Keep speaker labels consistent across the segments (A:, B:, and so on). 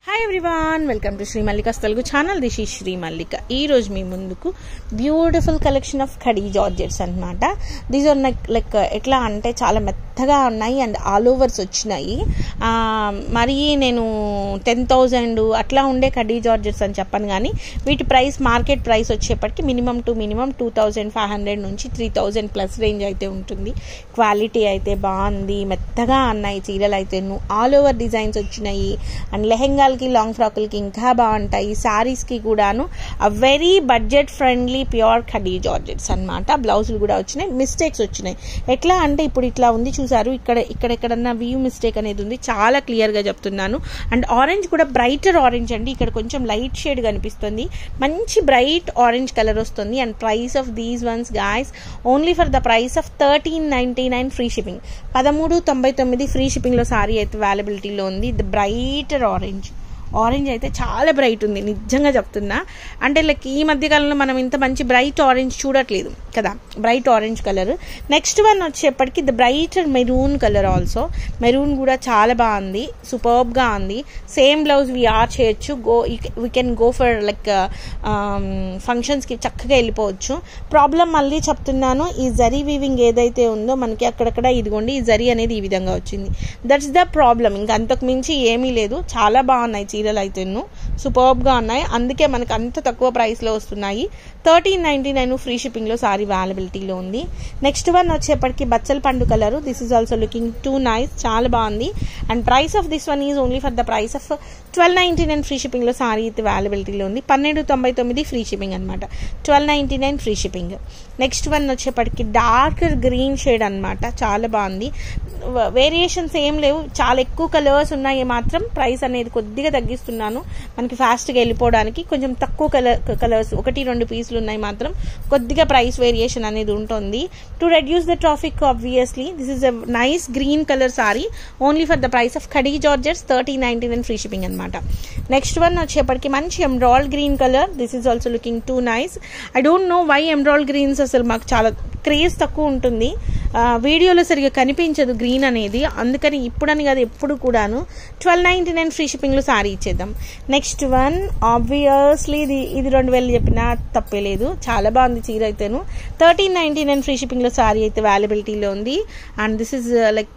A: hi everyone welcome to Sri Mallika's Telugu channel this ఈ శ్రీ మల్లిక ఈ రోజు మీ ముందుకు beautiful collection of khadi georgettes అనమాట దీస్ ఆర్ లైక్ ఎట్లా అంటే చాలా మెత్తగా ఉన్నాయి అండ్ ఆల్ ఓవర్స్ వచ్చినాయి ఆ, మరి నేను టెన్ థౌజండ్ అట్లా ఉండే ఖడీ జార్జెట్స్ అని చెప్పను కానీ వీటి ప్రైస్ మార్కెట్ ప్రైస్ వచ్చేప్పటికి minimum two minimum two thousand five hundred నుంచి త్రీ థౌజండ్ ప్లస్ రేంజ్ అయితే ఉంటుంది క్వాలిటీ అయితే బాగుంది మెత్తగా ఉన్నాయి చీరలు అయితే ఆల్ ఓవర్ డిజైన్స్ వచ్చినాయి అండ్ లెహెంగాలకి లాంగ్ ఫ్రాకులకి ఇంకా బాగుంటాయి శారీస్కి కూడాను a very budget friendly pure khadi georgettes అనమాట బ్లౌజులు కూడా వచ్చినాయి మిస్టేక్స్ వచ్చినాయి ఎట్లా అంటే ఇప్పుడు ఇట్లా ఉంది చూసారు ఇక్కడ ఇక్కడ ఎక్కడన్నా వ్యూ మిస్టేక్ అనేది ఉంది చాలా క్లియర్గా చెప్తున్నాను అండ్ ఆరెంజ్ కూడా బ్రైటర్ ఆరెంజ్ అండి ఇక్కడ కొంచెం లైట్ షేడ్ కనిపిస్తుంది మంచి బ్రైట్ ఆరెంజ్ కలర్ వస్తుంది and price of these ones guys only for the price of thirteen ninety nine free shipping పదమూడు తొంభై తొమ్మిది ఫ్రీ షిప్పింగ్లో సారీ అయితే అవైలబిలిటీలో ఉంది ద బ్రైటర్ ఆరెంజ్ ఆరెంజ్ అయితే చాలా బ్రైట్ ఉంది నిజంగా చెప్తున్నా అంటే లైక్ ఈ మధ్య కాలంలో మనం ఇంత మంచి బ్రైట్ ఆరెంజ్ చూడట్లేదు కదా bright orange colour next one వచ్చేప్పటికి the brighter maroon colour also maroon కూడా చాలా బాగుంది సూపర్బ్గా ఉంది సేమ్ బ్లౌజ్ వి ఆర్ చేయొచ్చు go we can go for like ఫంక్షన్స్కి చక్కగా వెళ్ళిపోవచ్చు ప్రాబ్లం మళ్ళీ చెప్తున్నాను ఈ జరీ వీవింగ్ ఏదైతే ఉందో మనకి అక్కడక్కడ ఇదిగోండి ఈ జరీ అనేది ఈ విధంగా వచ్చింది దట్స్ ద ప్రాబ్లం ఇంకా అంతకు మించి ఏమీ లేదు చాలా బాగున్నాయి చీరలు అయితేను సూపర్బ్గా ఉన్నాయి అందుకే మనకు అంత తక్కువ ప్రైస్లో వస్తున్నాయి థర్టీన్ నైన్టీ నైన్ ఫ్రీ షిప్పింగ్లో సారీ అవైలబిలిటీలో ఉంది నెక్స్ట్ వన్ వచ్చేప్పటికి బచ్చల పండు colour this is also looking too nice చాలా బాగుంది and price of this one is only for the price of twelve ninety nine free షిప్పింగ్లో సారీ అయితే అవైలబిలిటీలో ఉంది పన్నెండు తొంభై తొమ్మిది ఫ్రీ షిప్పింగ్ అనమాట twelve ninety nine free shipping next one వచ్చేప్పటికి డార్క్ గ్రీన్ షేడ్ అనమాట చాలా బాగుంది వేరియేషన్స్ ఏం లేవు చాలా ఎక్కువ కలర్స్ ఉన్నాయి మాత్రం ప్రైస్ అనేది కొద్దిగా తగ్గిస్తున్నాను మనకి ఫాస్ట్గా వెళ్ళిపోవడానికి కొంచెం తక్కువ కలర్ కలర్స్ ఒకటి రెండు పీసులు ఉన్నాయి మాత్రం కొద్దిగా ప్రైస్ వేరియేషన్ అనేది ఉంటుంది to reduce the traffic obviously this is a nice green colour sari only for the price of khadi georgettes thirty ninety nine free shipping అనమాట నెక్స్ట్ వన్ వచ్చేప్పటికి మంచి emerald green colour this is also looking too nice I don't know why emerald greens అసలు మాకు చాలా craze తక్కువ ఉంటుంది వీడియోలో సరిగా కనిపించదు గ్రీన్ అనేది అందుకని ఇప్పుడని కాదు ఎప్పుడు కూడాను ట్వెల్వ్ నైంటీ నైన్ ఫ్రీ షిప్పింగ్లో సారీ ఇచ్చేద్దాం నెక్స్ట్ వన్ ఆబ్వియస్లీ ఇది ఇది రెండు వేలు చెప్పినా తప్పే లేదు చాలా బాగుంది చీర అయితేను థర్టీన్ నైంటీ నైన్ ఫ్రీ షిప్పింగ్లో సారీ అయితే అవైలబిలిటీలో ఉంది and this is like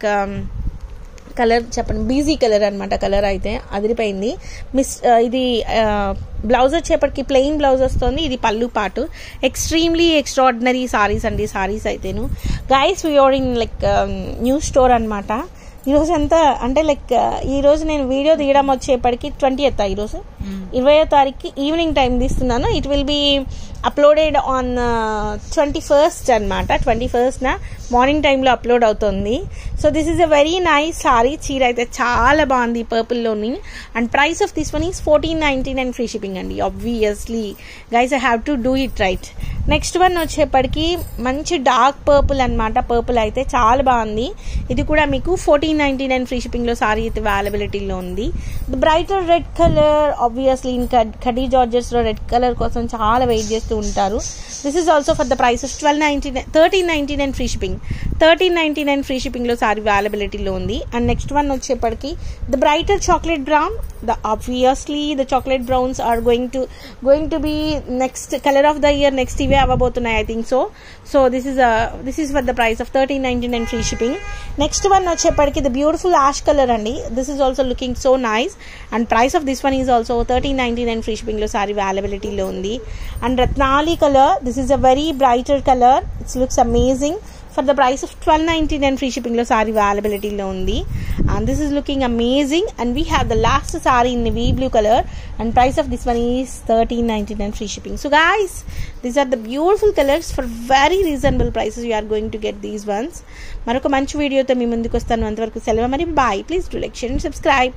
A: colour చెప్పండి బీజీ కలర్ అనమాట కలర్ అయితే అదిరిపోయింది మిస్ ఇది బ్లౌజ్ వచ్చేప్పటికి ప్లెయిన్ బ్లౌజ్ వస్తుంది ఇది పళ్ళు పాటు ఎక్స్ట్రీమ్లీ ఎక్స్ట్రాడినరీ సారీస్ అండి సారీస్ అయితేను guys we are in like new store అనమాట ఈరోజు అంతా అంటే లైక్ ఈ రోజు నేను వీడియో తీయడం వచ్చేప్పటికి ట్వంటీ ఎత్ ఈరోజు ఇరవయో తారీఖుకి ఈవినింగ్ టైం తీస్తున్నాను it will be uploaded on twenty first అనమాట ట్వంటీ ఫస్ట్న మార్నింగ్ టైంలో అప్లోడ్ అవుతుంది so this is a very nice sari చీర అయితే చాలా బాగుంది పర్పుల్లోని and price of this one is fourteen ninety nine free shipping అండి obviously guys I have to do it right next one వచ్చేప్పటికి మంచి డార్క్ పర్పుల్ అనమాట పర్పుల్ అయితే చాలా బాగుంది ఇది కూడా మీకు ఫోర్టీన్ నైన్టీ నైన్ ఫ్రీ షిప్పింగ్లో సారీ అయితే అవైలబిలిటీలో ఉంది the brighter red colour obviously ఇంకా ఖడీ జార్జెస్లో రెడ్ కలర్ కోసం చాలా వెయిట్ చేస్తూ ఉంటారు this is also for the price of twelve ninety nine thirteen ninety nine free shipping thirteen ninety nine free షిప్పింగ్లో సారీ అవైలబిలిటీలో ఉంది అండ్ నెక్స్ట్ వన్ వచ్చేప్పటికి the brighter chocolate brown the obviously the chocolate browns are going to going to be next colour of the year next ఇవే అవ్వబోతున్నాయి I think so so this is this is for the price of thirteen ninety nine free shipping next one వచ్చేప్పటికి the beautiful ash colour అండి this is also looking so nice and price of this one is also thirteen ninety nine free షిప్పింగ్లో సారీ అవైలబిలిటీలో ఉంది and రత్నాలి colour this is a very brighter colour it's looks amazing for the price of twelve ninety nine free షిప్పింగ్లో సారీ అవైలబిలిటీలో ఉంది and this is looking amazing and we have the last sari in we blue colour and price of this one is thirteen ninety nine free shipping so guys these are the beautiful colours for very reasonable prices you are going to get these ones మరొక మంచి వీడియోతో మీ ముందుకు వస్తాను అంతవరకు సెలవు మరి bye please do like share and subscribe